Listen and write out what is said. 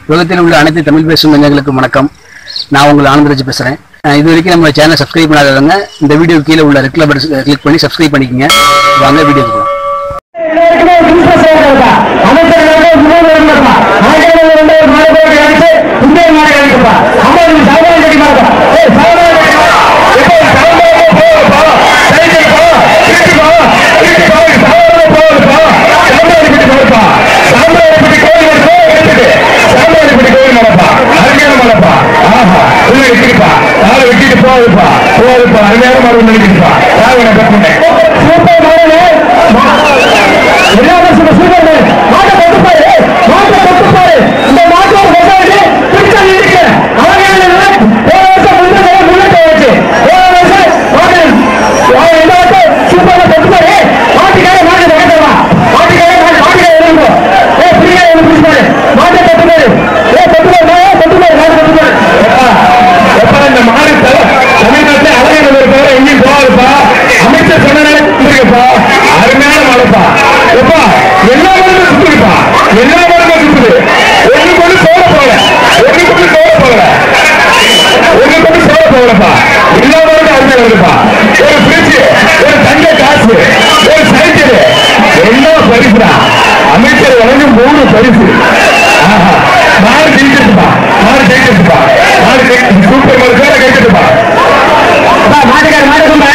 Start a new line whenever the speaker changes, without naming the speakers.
உலகத்தில் உள்ள அனைத்து தமிழ் பேசும் நெஞ்சங்களுக்கு வணக்கம் நான் உங்கள் ஆனந்தராஜ் பேசுறேன் அஹ் இது வரைக்கும் நம்ம சேனல் சப்ஸ்கிரைப் பண்ணாதவங்க இந்த வீடியோ கீழே உள்ள ரெட் கலர் கிளிக் பண்ணி சப்ஸ்கிரைப் பண்ணிக்கங்க வாங்க வீடியோ போகலாம்
எல்லாருக்குமே ஒரு பிசினஸ் இருக்கா அமைச்சர்களுக்கு முன்னோடி இருக்கா ஆங்கிலம் ரெண்டு ஒரு நாலு பேர் கிடைச்சு இந்திய நாடு கிடைக்குப்பா அம்மா இது சாதாரண கிடைக்குமா ஏய் சாதாரண கிடைக்குமா இப்போ சாதாரண போகுதுப்பா சைக்கிள் போ திருப்பி போ திருப்பி போ சாதாரண போகுதுப்பா சாம்ராஜ்பட்டி போகுதுப்பா சாம்ராஜ்பட்டி கோயில் வருது எடுத்துட்டு சாம்ராஜ்பட்டி கோயில் நடப்பா அருமையான மலைப்பா ஆஹா உள்ள வெட்டிப்பா நாலு வெட்டிட்டு போகுதுப்பா போகுதுப்பா அருமையான மரம் நினைக்குதுப்பா ராவண கட்டுனேன் சூப்பர் மாடலே எல்லாரும் சும்மா சூப்பர் மாட்டை தொட்டு பாரு மாட்டை தொட்டு பாரு இந்த மாட்டோட விவசாயி பிடிச்சா இருக்கு அழகான ஒரு வருஷம் முன்னே முன்னே வச்சு ஒரு வருஷம் மாட்டு அவன் இந்த வருஷம் சூப்பரா தொட்டு பாரு மாட்டுக்கார மாட்டு தகட்டவா மாட்டுக்கார மாட்டு மாட்டுக்கார எழுதுங்க ஏ பிரியா எழுது பிடிச்சு பாரு மாட்டை தொட்டு பாரு ஏ தொட்டு பாரு மாயா தொட்டு பாரு மாட்டு தொட்டு பாரு எப்பா எப்பா இந்த மாடு தலை தமிழ்நாட்டில் அழகான ஒரு பேரை எங்கேயும் போகாதுப்பா அமைச்சர் சொன்னே இருக்குப்பா அருமையான மாடுப்பா எப்பா எல்லா மருந்தும் சுத்துதுப்பா எல்லா மருந்தும் சுத்துது ஒண்ணு கொண்டு போட போகல ஒண்ணு கொண்டு போட போகல ஒண்ணு கொண்டு போட போகலப்பா எல்லா மருந்தும் அருமையா வருதுப்பா ஒரு பிரிட்ஜ் ஒரு தங்க காசு ஒரு சைக்கிள் எல்லாம் பரிசுடா அமைச்சர் வழங்கும் மூணு பரிசு ஆஹா மாடு ஜெயிச்சிருப்பா மாடு ஜெயிச்சிருப்பா மாடு ஜெயிச்சு சூப்பர் மாடு பேரை கைச்சிருப்பா மாட்டுக்கார மாடு